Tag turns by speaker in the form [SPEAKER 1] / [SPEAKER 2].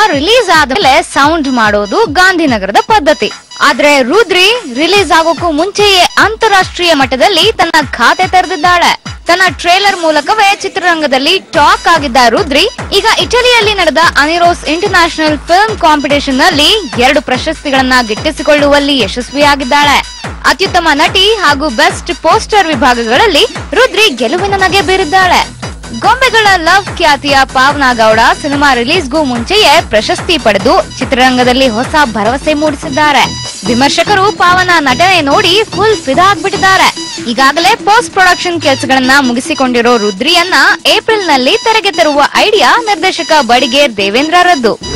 [SPEAKER 1] release ಆದ್ಮೇಲೆ sound ಮಾಡೋದು ಗಾಂಧಿನಗರದ ಪದ್ಧತಿ ಆದ್ರೆ ರುದ್ರಿ ರಿಲೀಸ್ ಆಗೋಕ್ಕೂ ಮುಂಚೆಯೇ ಅಂತಾರಾಷ್ಟ್ರೀಯ ಮಟ್ಟದಲ್ಲಿ ತನ್ನ ಖಾತೆ ತೆರೆದಿದ್ದಾಳೆ ತನ್ನ ಟ್ರೇಲರ್ ಮೂಲಕವೇ ಚಿತ್ರರಂಗದಲ್ಲಿ ಟಾಕ್ ಆಗಿದ್ದ ರುದ್ರಿ ಈಗ ಇಟಲಿಯಲ್ಲಿ ನಡೆದ ಅನಿರೋಸ್ ಇಂಟರ್ನ್ಯಾಷನಲ್ ಫಿಲ್ಮ್ ಕಾಂಪಿಟೇಷನ್ ನಲ್ಲಿ ಎರಡು ಪ್ರಶಸ್ತಿಗಳನ್ನ ಗಿಟ್ಟಿಸಿಕೊಳ್ಳುವಲ್ಲಿ ಯಶಸ್ವಿಯಾಗಿದ್ದಾಳೆ ಅತ್ಯುತ್ತಮ ನಟಿ ಹಾಗೂ ಬೆಸ್ಟ್ ಪೋಸ್ಟರ್ ವಿಭಾಗಗಳಲ್ಲಿ ರುದ್ರಿ ಗೆಲುವಿನ ನಗೆ ಬೀರಿದ್ದಾಳೆ ಗೊಂಬೆಗಳ ಲವ್ ಖ್ಯಾತಿಯ ಪಾವನಾ ಗೌಡ ಸಿನಿಮಾ ರಿಲೀಸ್ಗೂ ಮುಂಚೆಯೇ ಪ್ರಶಸ್ತಿ ಪಡೆದು ಚಿತ್ರರಂಗದಲ್ಲಿ ಹೊಸ ಭರವಸೆ ಮೂಡಿಸಿದ್ದಾರೆ ವಿಮರ್ಶಕರು ಪಾವನ ನಟನೆ ನೋಡಿ ಫುಲ್ ಫಿದಾ ಆಗ್ಬಿಟ್ಟಿದ್ದಾರೆ ಈಗಾಗಲೇ ಪೋಸ್ಟ್ ಪ್ರೊಡಕ್ಷನ್ ಕೆಲಸಗಳನ್ನ ಮುಗಿಸಿಕೊಂಡಿರೋ ರುದ್ರಿಯನ್ನ ಏಪ್ರಿಲ್ ನಲ್ಲಿ ತೆರೆಗೆ ತರುವ ಐಡಿಯಾ ನಿರ್ದೇಶಕ ಬಡಿಗೇರ್ ದೇವೇಂದ್ರ ರದ್ದು